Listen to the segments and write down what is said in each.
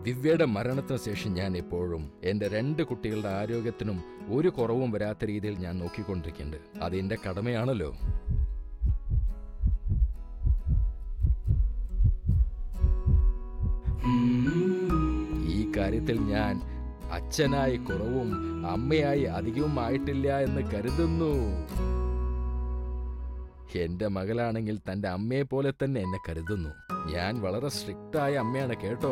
ദിവ്യയുടെ മരണത്തിന് ശേഷം ഞാൻ എപ്പോഴും എന്റെ രണ്ട് കുട്ടികളുടെ ആരോഗ്യത്തിനും ഒരു കുറവും വരാത്ത രീതിയിൽ ഞാൻ നോക്കിക്കൊണ്ടിരിക്കുന്നുണ്ട് അത് എന്റെ കടമയാണല്ലോ ഈ കാര്യത്തിൽ ഞാൻ അച്ഛനായി കുറവും അമ്മയായി അധികവും ആയിട്ടില്ല എന്ന് കരുതുന്നു എന്റെ മകളാണെങ്കിൽ തന്റെ അമ്മയെ പോലെ തന്നെ എന്നെ കരുതുന്നു ഞാൻ വളരെ സ്ട്രിക്റ്റ് ആയ അമ്മയാണ് കേട്ടോ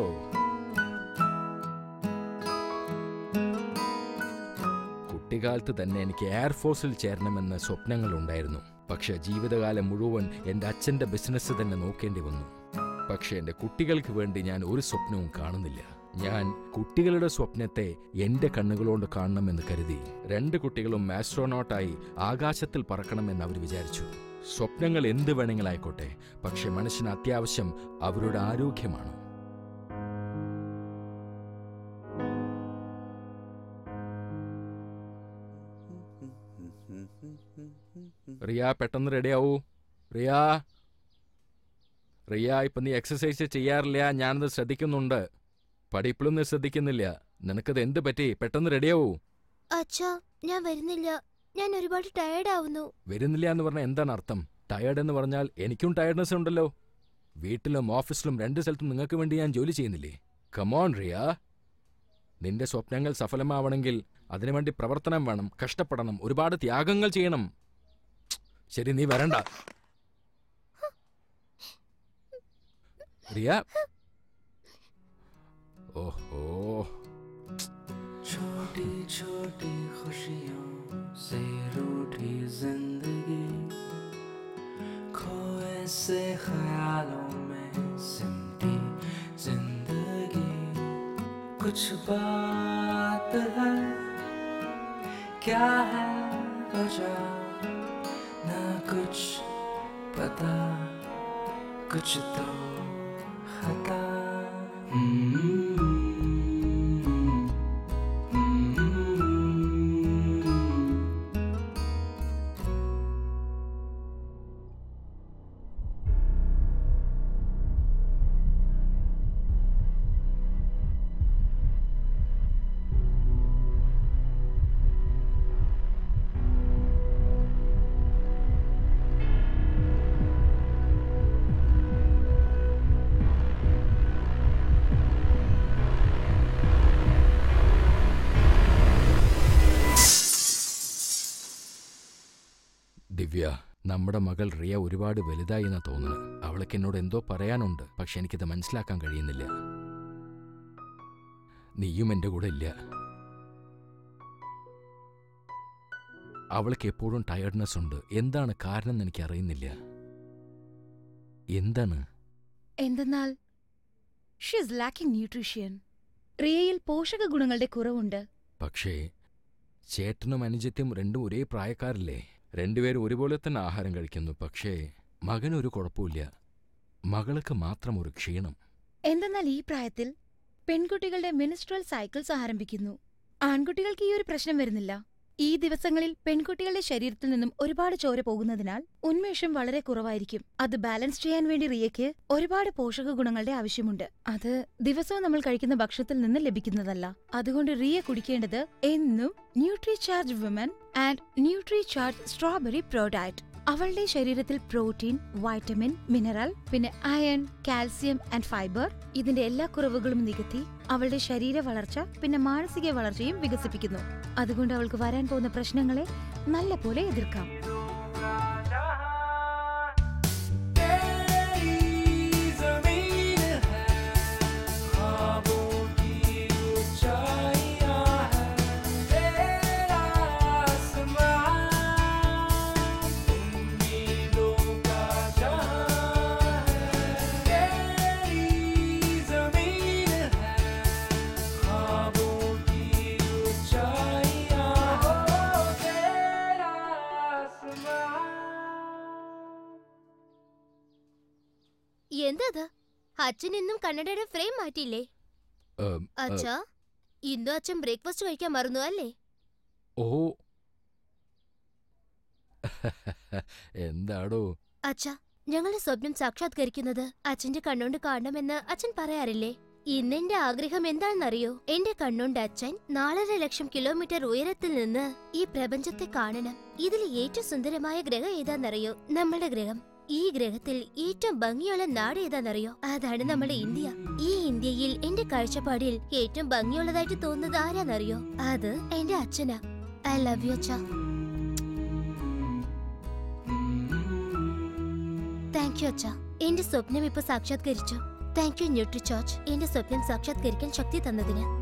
കുട്ടിക്കാലത്ത് തന്നെ എനിക്ക് എയർഫോഴ്സിൽ ചേരണമെന്ന് സ്വപ്നങ്ങളുണ്ടായിരുന്നു പക്ഷെ ജീവിതകാലം മുഴുവൻ എന്റെ അച്ഛന്റെ ബിസിനസ് തന്നെ നോക്കേണ്ടി വന്നു പക്ഷെ എന്റെ കുട്ടികൾക്ക് വേണ്ടി ഞാൻ ഒരു സ്വപ്നവും കാണുന്നില്ല ഞാൻ കുട്ടികളുടെ സ്വപ്നത്തെ എന്റെ കണ്ണുകളോണ്ട് കാണണമെന്ന് കരുതി രണ്ട് കുട്ടികളും ആസ്ട്രോനോട്ടായി ആകാശത്തിൽ പറക്കണമെന്ന് അവർ വിചാരിച്ചു സ്വപ്നങ്ങൾ എന്ത് വേണമെങ്കിലായിക്കോട്ടെ പക്ഷെ മനുഷ്യന് അത്യാവശ്യം അവരുടെ ആരോഗ്യമാണ് റിയ പെട്ടെന്ന് റെഡിയാവൂ റിയ റിയ ഇപ്പൊ നീ എക്സസൈസ് ചെയ്യാറില്ല ഞാനത് ശ്രദ്ധിക്കുന്നുണ്ട് പഠിപ്പിലും നീ ശ്രദ്ധിക്കുന്നില്ല നിനക്കത് എന്ത് പറ്റി പെട്ടെന്ന് റെഡിയാവൂ അച്ഛാ ഞാൻ വരുന്നില്ല ഞാൻ ഒരുപാട് ടയേർഡ് ആവുന്നു വരുന്നില്ല എന്ന് പറഞ്ഞാൽ എന്താണ് അർത്ഥം ടയേർഡ് എന്ന് പറഞ്ഞാൽ എനിക്കും ടയർഡ്നെസ് ഉണ്ടല്ലോ വീട്ടിലും ഓഫീസിലും രണ്ട് സ്ഥലത്തും നിങ്ങൾക്ക് വേണ്ടി ഞാൻ ജോലി ചെയ്യുന്നില്ലേ കമോൺ റിയ നിന്റെ സ്വപ്നങ്ങൾ സഫലമാവണമെങ്കിൽ അതിനുവേണ്ടി പ്രവർത്തനം വേണം കഷ്ടപ്പെടണം ഒരുപാട് ത്യാഗങ്ങൾ ചെയ്യണം ശരി നീ വരണ്ട റിയ ഓഹോ छोटी छोटी खुशियों से रूठी जिंदगी खोए से ख्यालों में सिमटी जिंदगी कुछ बात है क्या है वजह ना कुछ पता कुछ तो खता ദിവ്യ നമ്മുടെ മകൾ റിയ ഒരുപാട് വലുതായി എന്നാ തോന്നുന്നു അവൾക്ക് എന്നോട് എന്തോ പറയാനുണ്ട് പക്ഷെ എനിക്കത് മനസ്സിലാക്കാൻ കഴിയുന്നില്ല നീയും എൻ്റെ കൂടെ ഇല്ല അവൾക്ക് എപ്പോഴും ടയർഡ്നെസ് ഉണ്ട് എന്താണ് കാരണം എന്ന് എനിക്ക് അറിയുന്നില്ല എന്താണ് എന്തെന്നാൽ ഷീസ് ലാക്കിംഗ് ന്യൂട്രീഷ്യൻ റിയയിൽ പോഷക ഗുണങ്ങളുടെ കുറവുണ്ട് പക്ഷേ ചേട്ടനും അനുജത്യം രണ്ടും ഒരേ പ്രായക്കാരല്ലേ രണ്ടുപേരും ഒരുപോലെ തന്നെ ആഹാരം കഴിക്കുന്നു പക്ഷേ മകനൊരു കുഴപ്പമില്ല മകൾക്ക് മാത്രം ഒരു ക്ഷീണം എന്തെന്നാൽ ഈ പ്രായത്തിൽ പെൺകുട്ടികളുടെ മിനിസ്ട്രൽ സൈക്കിൾസ് ആരംഭിക്കുന്നു ആൺകുട്ടികൾക്ക് ഈ ഒരു പ്രശ്നം വരുന്നില്ല ഈ ദിവസങ്ങളിൽ പെൺകുട്ടികളുടെ ശരീരത്തിൽ നിന്നും ഒരുപാട് ചോര പോകുന്നതിനാൽ ഉന്മേഷം വളരെ കുറവായിരിക്കും അത് ബാലൻസ് ചെയ്യാൻ വേണ്ടി റിയയ്ക്ക് ഒരുപാട് പോഷക ഗുണങ്ങളുടെ ആവശ്യമുണ്ട് അത് ദിവസവും നമ്മൾ കഴിക്കുന്ന ഭക്ഷണത്തിൽ നിന്ന് ലഭിക്കുന്നതല്ല അതുകൊണ്ട് റിയ കുടിക്കേണ്ടത് എന്നും Nutricharge women and Nutricharge strawberry product അവളുടെ ശരീരത്തിൽ പ്രോട്ടീൻ വൈറ്റമിൻ മിനറൽ പിന്നെ അയൺ കാൽസ്യം ആൻഡ് ഫൈബർ ഇതിന്റെ എല്ലാ കുറവുകളും നികത്തി അവളുടെ ശരീര വളർച്ച പിന്നെ മാനസിക വളർച്ചയും വികസിപ്പിക്കുന്നു അതുകൊണ്ട് അവൾക്ക് വരാൻ പോകുന്ന പ്രശ്നങ്ങളെ നല്ല പോലെ എതിർക്കാം तेरी जमीन है ख्वाबों की ऊंचाइयां है तेरा आसमान उम्मीदों का जहां है तेरी जमीन है ख्वाबों की ऊंचाइयां हो तेरा आसमान എന്തത് അച്ഛൻ ഇന്നും കണ്ണടയുടെ ഫ്രെയിം മാറ്റിയില്ലേ ഏം, ഏ, അച്ഛാ ഇന്നും അച്ഛൻ ബ്രേക്ക്ഫാസ്റ്റ് കഴിക്കാൻ മറന്നു അല്ലേ ഓ എന്താടോ അച്ഛാ ഞങ്ങളുടെ സ്വപ്നം സാക്ഷാത്കരിക്കുന്നത് അച്ഛന്റെ കണ്ണോണ്ട് കാണണമെന്ന് അച്ഛൻ പറയാറില്ലേ ഇന്നെന്റെ ആഗ്രഹം എന്താണെന്നറിയോ എന്റെ കണ്ണുണ്ട് അച്ഛൻ നാലര ലക്ഷം കിലോമീറ്റർ ഉയരത്തിൽ നിന്ന് ഈ പ്രപഞ്ചത്തെ കാണണം ഇതിൽ ഏറ്റവും സുന്ദരമായ ഗ്രഹം ഏതാണെന്നറിയോ നമ്മുടെ ഗ്രഹം ഈ ഗ്രഹത്തിൽ ഏറ്റവും ഭംഗിയുള്ള നാട് ഏതാണെന്നറിയോ അതാണ് നമ്മുടെ ഇന്ത്യ ഈ ഇന്ത്യയിൽ എന്റെ കാഴ്ചപ്പാടിൽ ഏറ്റവും ഭംഗിയുള്ളതായിട്ട് തോന്നുന്നത് ആരാന്നറിയോ അത് എന്റെ അച്ഛനാ ഐ ലവ് യു അച്ഛാ താങ്ക് യു അച്ഛാ എന്റെ സ്വപ്നം ഇപ്പൊ സാക്ഷാത്കരിച്ചു താങ്ക് യു ന്യൂട്രി ചോർച്ച് എന്റെ സ്വപ്നം സാക്ഷാത്കരിക്കാൻ ശക്തി തന്നതിന്